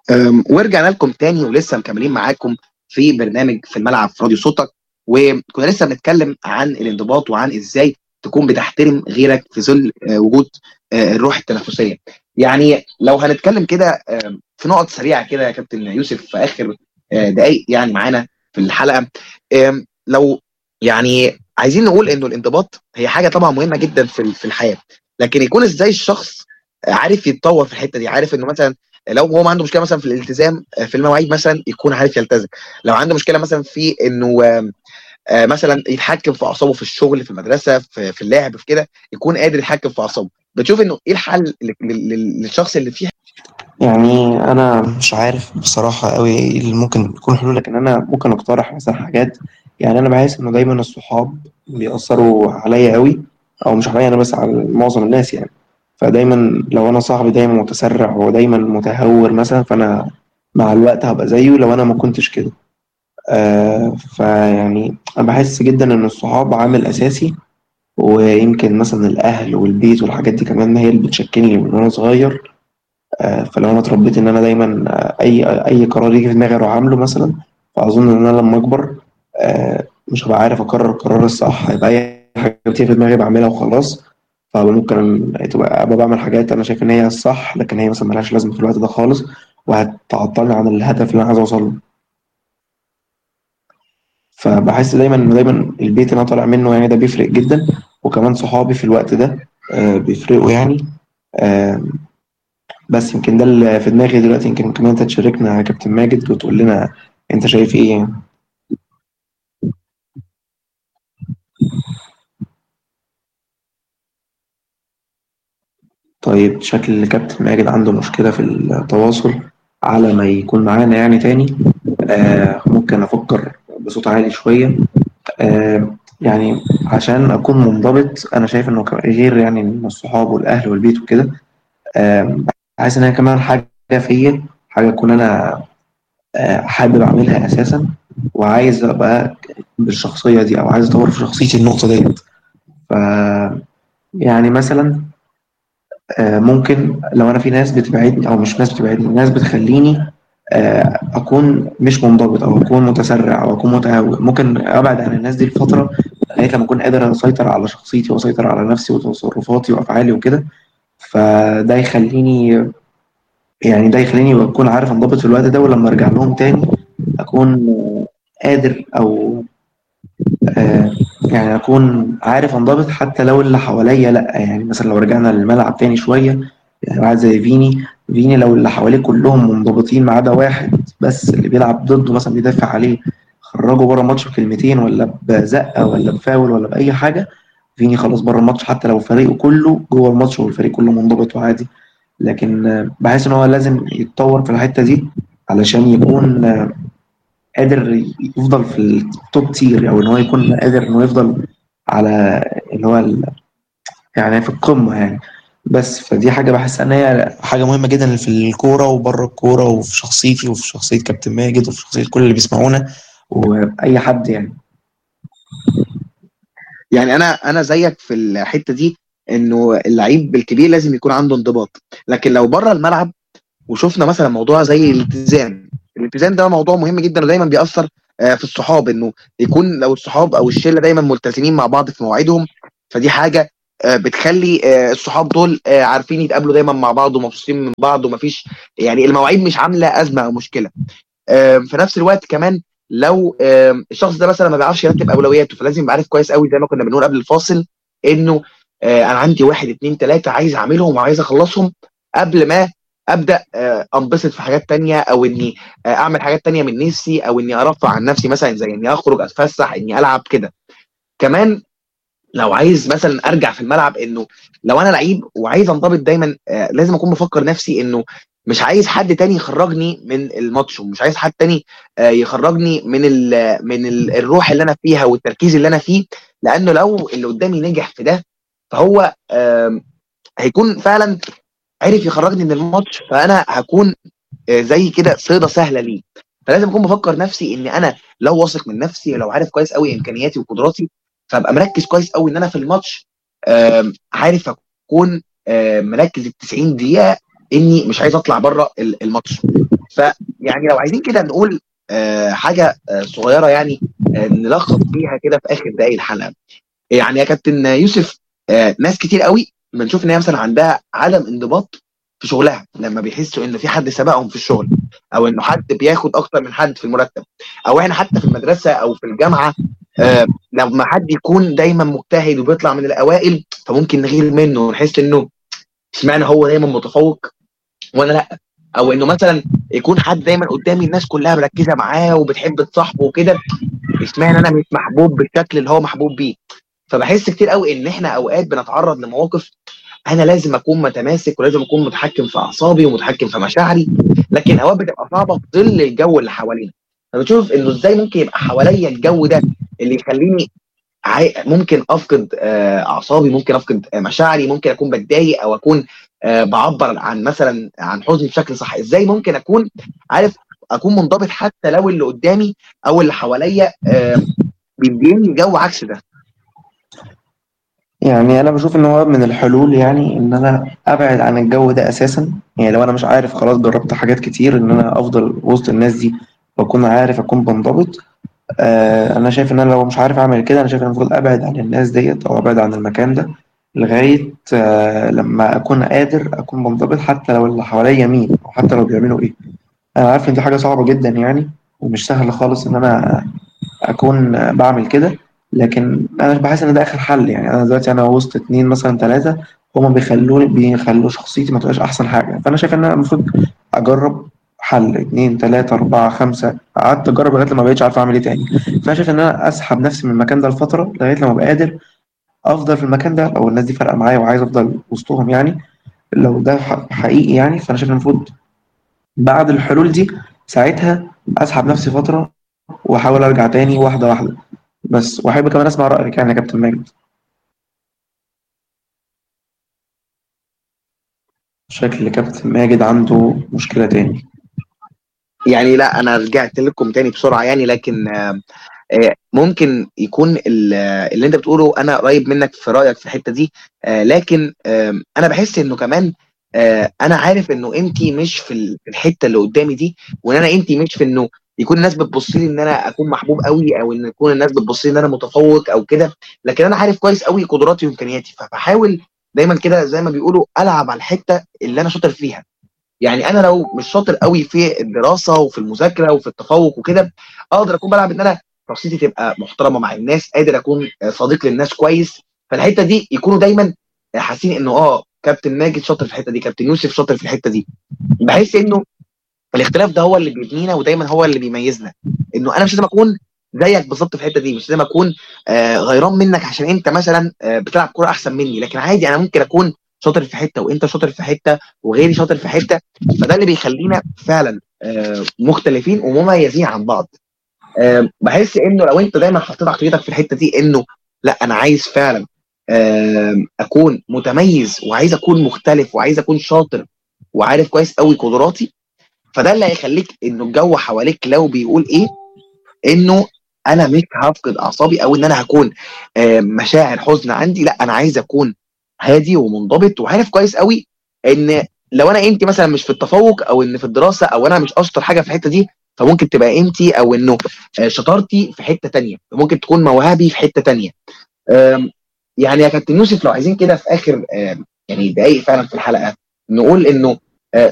أم، ورجعنا لكم تاني ولسه مكملين معاكم في برنامج في الملعب في راديو صوتك وكنا لسه بنتكلم عن الانضباط وعن ازاي تكون بتحترم غيرك في ظل آه، وجود آه، الروح التنافسيه. يعني لو هنتكلم كده آم، في نقط سريعه كده يا كابتن يوسف في اخر آه، دقائق يعني معانا في الحلقه آم، لو يعني عايزين نقول انه الانضباط هي حاجه طبعا مهمه جدا في في الحياه لكن يكون ازاي الشخص عارف يتطور في الحته دي عارف انه مثلا لو هو ما عنده مشكله مثلا في الالتزام آه، في المواعيد مثلا يكون عارف يلتزم لو عنده مشكله مثلا في انه آم، آه، مثلا يتحكم في اعصابه في الشغل في المدرسه في, في اللعب في كده يكون قادر يتحكم في اعصابه بتشوف انه ايه الحل لل- لل- للشخص اللي فيه يعني انا مش عارف بصراحه قوي ايه اللي ممكن يكون حلول لكن انا ممكن اقترح مثلا حاجات يعني انا بحس انه دايما الصحاب بيأثروا عليا قوي او مش عليا انا بس على معظم الناس يعني فدايما لو انا صاحبي دايما متسرع ودايما متهور مثلا فانا مع الوقت هبقى زيه لو انا ما كنتش كده آه فيعني انا بحس جدا ان الصحاب عامل اساسي ويمكن مثلا الاهل والبيت والحاجات دي كمان هي اللي بتشكلني من وانا صغير آه، فلو انا اتربيت ان انا دايما آه، اي اي قرار يجي في دماغي اروح عامله مثلا فاظن ان انا لما اكبر آه، مش هبقى عارف اقرر القرار الصح هيبقى اي حاجه بتيجي في دماغي بعملها وخلاص فممكن تبقى ابقى بعمل حاجات انا شايف ان هي الصح لكن هي مثلا ملهاش لازمه في الوقت ده خالص وهتعطلني عن الهدف اللي انا عايز اوصل له فبحس دايما ان دايما البيت اللي انا طالع منه يعني ده بيفرق جدا وكمان صحابي في الوقت ده آه، بيفرقوا يعني آه، بس يمكن ده اللي في دماغي دلوقتي يمكن كمان انت تشاركنا يا كابتن ماجد وتقول لنا انت شايف ايه يعني طيب شكل الكابتن ماجد عنده مشكلة في التواصل على ما يكون معانا يعني تاني آه ممكن أفكر بصوت عالي شوية آه يعني عشان أكون منضبط أنا شايف إنه كمان- غير يعني من الصحاب والأهل والبيت وكده آه بحس إن هي كمان حاجة فيا حاجة أكون أنا آه، حابب اعملها اساسا وعايز ابقى بالشخصيه دي او عايز اطور في شخصيتي النقطه ديت ف يعني مثلا آه، ممكن لو انا في ناس بتبعدني او مش ناس بتبعدني ناس بتخليني آه، اكون مش منضبط او اكون متسرع او اكون متهور ممكن ابعد عن الناس دي لفتره لغايه لما اكون قادر اسيطر على شخصيتي واسيطر على نفسي وتصرفاتي وافعالي وكده فده يخليني يعني ده يخليني اكون عارف انضبط في الوقت ده ولما ارجع لهم تاني اكون آه، قادر او آه، يعني اكون عارف انضبط حتى لو اللي حواليا لا يعني مثلا لو رجعنا للملعب تاني شويه يعني واحد زي فيني فيني لو اللي حواليه كلهم منضبطين ما عدا واحد بس اللي بيلعب ضده مثلا بيدافع عليه خرجه بره الماتش بكلمتين ولا بزقه ولا بفاول ولا باي حاجه فيني خلاص بره الماتش حتى لو فريقه كله جوه الماتش والفريق كله منضبط وعادي لكن آه، بحس ان هو لازم يتطور في الحته دي علشان يكون آه، قادر يفضل في التوب تير او ان هو يكون قادر انه يفضل على اللي هو ال- يعني في القمه يعني بس فدي حاجه بحس ان هي حاجه مهمه جدا في الكوره وبره الكوره وفي شخصيتي وفي شخصيه كابتن ماجد وفي شخصيه كل اللي بيسمعونا واي حد يعني يعني انا انا زيك في الحته دي انه اللعيب الكبير لازم يكون عنده انضباط لكن لو بره الملعب وشفنا مثلا موضوع زي الالتزام الالتزام ده موضوع مهم جدا ودايما بيأثر آه، في الصحاب انه يكون لو الصحاب او الشله دايما ملتزمين مع بعض في مواعيدهم فدي حاجه آه، بتخلي آه، الصحاب دول آه، عارفين يتقابلوا دايما مع بعض ومبسوطين من بعض ومفيش يعني المواعيد مش عامله ازمه او مشكله آم، في نفس الوقت كمان لو آم، الشخص ده مثلا ما بيعرفش يرتب اولوياته فلازم يبقى عارف كويس قوي زي ما كنا بنقول قبل الفاصل انه آه، انا عندي واحد اتنين تلاته عايز اعملهم وعايز اخلصهم قبل ما ابدا آه، انبسط في حاجات تانية او اني آه، اعمل حاجات تانية من نفسي او اني ارفع عن نفسي مثلا زي اني اخرج اتفسح اني العب كده كمان لو عايز مثلا ارجع في الملعب انه لو انا لعيب وعايز انضبط دايما آه، لازم اكون بفكر نفسي انه مش عايز حد تاني يخرجني من الماتش ومش عايز حد تاني آه، يخرجني من ال من ال الروح اللي انا فيها والتركيز اللي انا فيه لانه لو اللي قدامي نجح في ده فهو آم، هيكون فعلا عرف يخرجني من الماتش فانا هكون آه، زي كده صيده سهله ليه فلازم اكون بفكر نفسي ان انا لو واثق من نفسي لو عارف كويس قوي امكانياتي وقدراتي فابقى مركز كويس قوي ان انا في الماتش آم، عارف اكون آم، مركز ال 90 دقيقه اني مش عايز اطلع بره الماتش فيعني لو عايزين كده نقول آه حاجه آه صغيره يعني آه نلخص فيها كده في اخر دقائق الحلقه يعني يا كابتن يوسف آه ناس كتير قوي بنشوف ان هي مثلا عندها عدم انضباط في شغلها لما بيحسوا ان في حد سبقهم في الشغل او انه حد بياخد اكتر من حد في المرتب او احنا حتى في المدرسه او في الجامعه آه لما حد يكون دايما مجتهد وبيطلع من الاوائل فممكن نغير منه ونحس انه اشمعنى هو دايما متفوق وانا لا او انه مثلا يكون حد دايما قدامي الناس كلها مركزه معاه وبتحب تصاحبه وكده اشمعنى انا مش محبوب بالشكل اللي هو محبوب بيه فبحس كتير قوي ان احنا اوقات بنتعرض لمواقف انا لازم اكون متماسك ولازم اكون متحكم في اعصابي ومتحكم في مشاعري لكن اوقات بتبقى صعبه في ظل الجو اللي حوالينا فبتشوف انه ازاي ممكن يبقى حواليا الجو ده اللي يخليني ممكن افقد اعصابي ممكن افقد مشاعري ممكن اكون بتضايق او اكون بعبر عن مثلا عن حزني بشكل صح ازاي ممكن اكون عارف اكون منضبط حتى لو اللي قدامي او اللي حواليا بيديني جو عكس ده يعني انا بشوف ان هو من الحلول يعني ان انا ابعد عن الجو ده اساسا يعني لو انا مش عارف خلاص جربت حاجات كتير ان انا افضل وسط الناس دي واكون عارف اكون بنضبط آه انا شايف ان انا لو مش عارف اعمل كده انا شايف ان المفروض ابعد عن الناس ديت او ابعد عن المكان ده لغايه آه لما اكون قادر اكون بنضبط حتى لو اللي حواليا مين او حتى لو بيعملوا ايه انا عارف ان دي حاجه صعبه جدا يعني ومش سهل خالص ان انا اكون بعمل كده لكن انا بحس ان ده اخر حل يعني انا دلوقتي انا وسط اتنين مثلا ثلاثه هما بيخلوني بيخلوا شخصيتي ما تبقاش احسن حاجه فانا شايف ان انا المفروض اجرب حل اتنين تلاتة أربعة خمسة قعدت أجرب لغاية لما بقيتش عارف أعمل إيه تاني فأنا شايف إن أنا أسحب نفسي من المكان ده لفترة لغاية لما أبقى قادر أفضل في المكان ده لو الناس دي فارقة معايا وعايز أفضل وسطهم يعني لو ده حقيقي يعني فأنا شايف المفروض بعد الحلول دي ساعتها أسحب نفسي فترة وأحاول أرجع تاني واحدة واحدة بس وأحب كمان أسمع رأيك يعني يا كابتن ماجد شكل كابتن ماجد عنده مشكلة تاني يعني لا انا رجعت لكم تاني بسرعه يعني لكن آه ممكن يكون اللي انت بتقوله انا قريب منك في رايك في الحته دي آه لكن آه انا بحس انه كمان انا عارف انه انت مش في الحته اللي قدامي دي وان انا انت مش في انه يكون الناس بتبص لي ان انا اكون محبوب قوي او ان يكون الناس بتبص لي ان انا متفوق او كده لكن انا عارف كويس قوي قدراتي وامكانياتي فبحاول دايما كده زي ما بيقولوا العب على الحته اللي انا شاطر فيها يعني انا لو مش شاطر قوي في الدراسه وفي المذاكره وفي التفوق وكده اقدر اكون بلعب ان انا شخصيتي تبقى محترمه مع الناس قادر اكون صديق للناس كويس فالحته دي يكونوا دايما حاسين انه اه كابتن ماجد شاطر في الحته دي كابتن يوسف شاطر في الحته دي بحس انه الاختلاف ده هو اللي بيبنينا ودايما هو اللي بيميزنا انه انا مش لازم اكون زيك بالظبط في الحته دي مش لازم اكون آه غيران منك عشان انت مثلا آه بتلعب كوره احسن مني لكن عادي انا ممكن اكون شاطر في حته وانت شاطر في حته وغيري شاطر في حته فده اللي بيخلينا فعلا آه مختلفين ومميزين عن بعض آه بحس انه لو انت دايما حطيت عقليتك في الحته دي انه لا انا عايز فعلا آه اكون متميز وعايز اكون مختلف وعايز اكون شاطر وعارف كويس قوي قدراتي فده اللي هيخليك انه الجو حواليك لو بيقول ايه انه انا مش هفقد اعصابي او ان انا هكون آه مشاعر حزن عندي لا انا عايز اكون هادي ومنضبط وعارف كويس قوي ان لو انا انت مثلا مش في التفوق او ان في الدراسه او انا مش اشطر حاجه في الحته دي فممكن تبقى انت او انه شطارتي في حته تانية ممكن تكون مواهبي في حته تانية يعني يا كابتن يوسف لو عايزين كده في اخر يعني دقايق فعلا في الحلقه نقول انه